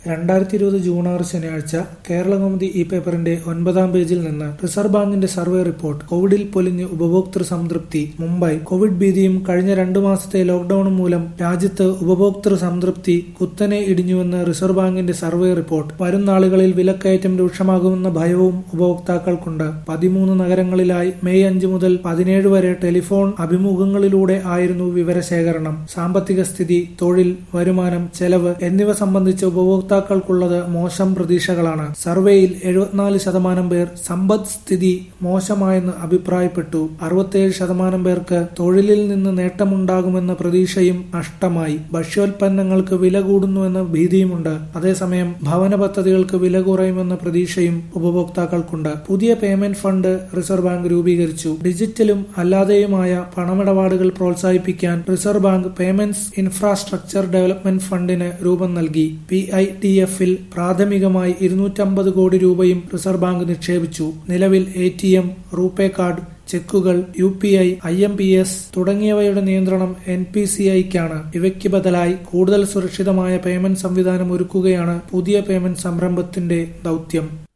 രണ്ടായിരത്തി ഇരുപത് ജൂൺ ആറ് ശനിയാഴ്ച കേരളകൗമുദി ഇ പേപ്പറിന്റെ ഒൻപതാം പേജിൽ നിന്ന് റിസർവ് ബാങ്കിന്റെ സർവേ റിപ്പോർട്ട് കോവിഡിൽ പൊലിഞ്ഞ് ഉപഭോക്തൃ സംതൃപ്തി മുംബൈ കോവിഡ് ഭീതിയും കഴിഞ്ഞ രണ്ടു മാസത്തെ ലോക്ഡൌണും മൂലം രാജ്യത്ത് ഉപഭോക്തൃ സംതൃപ്തി കുത്തനെ ഇടിഞ്ഞുവെന്ന് റിസർവ് ബാങ്കിന്റെ സർവേ റിപ്പോർട്ട് വരും നാളുകളിൽ വിലക്കയറ്റം രൂക്ഷമാകുമെന്ന ഭയവും ഉപഭോക്താക്കൾക്കുണ്ട് പതിമൂന്ന് നഗരങ്ങളിലായി മെയ് അഞ്ച് മുതൽ പതിനേഴ് വരെ ടെലിഫോൺ അഭിമുഖങ്ങളിലൂടെ ആയിരുന്നു വിവരശേഖരണം സാമ്പത്തിക സ്ഥിതി തൊഴിൽ വരുമാനം ചെലവ് എന്നിവ സംബന്ധിച്ച് ഉപഭോക്താക്കൾക്കുള്ളത് മോശം പ്രതീക്ഷകളാണ് സർവേയിൽ എഴുപത്തിനാല് ശതമാനം പേർ സമ്പദ് സ്ഥിതി മോശമായെന്ന് അഭിപ്രായപ്പെട്ടു അറുപത്തിയേഴ് ശതമാനം പേർക്ക് തൊഴിലിൽ നിന്ന് നേട്ടമുണ്ടാകുമെന്ന പ്രതീക്ഷയും നഷ്ടമായി ഭക്ഷ്യോൽപ്പന്നങ്ങൾക്ക് വില കൂടുന്നുവെന്ന ഭീതിയുമുണ്ട് അതേസമയം ഭവന പദ്ധതികൾക്ക് വില കുറയുമെന്ന പ്രതീക്ഷയും ഉപഭോക്താക്കൾക്കുണ്ട് പുതിയ പേയ്മെന്റ് ഫണ്ട് റിസർവ് ബാങ്ക് രൂപീകരിച്ചു ഡിജിറ്റലും അല്ലാതെയുമായ പണമിടപാടുകൾ പ്രോത്സാഹിപ്പിക്കാൻ Reserve Bank payments infrastructure development ഫണ്ടിന് രൂപം നൽകി പി ഐ ടി എഫിൽ പ്രാഥമികമായി ഇരുന്നൂറ്റമ്പത് കോടി രൂപയും റിസർവ് ബാങ്ക് നിക്ഷേപിച്ചു നിലവിൽ A T M RuPay card ചെക്കുകൾ U P I I M P S തുടങ്ങിയവയുടെ നിയന്ത്രണം എൻ പി സി ഐക്കാണ് ഇവയ്ക്ക് ബദലായി കൂടുതൽ സുരക്ഷിതമായ പേയ്മെന്റ് സംവിധാനം ഒരുക്കുകയാണ് പുതിയ പേയ്മെന്റ് സംരംഭത്തിന്റെ ദൌത്യം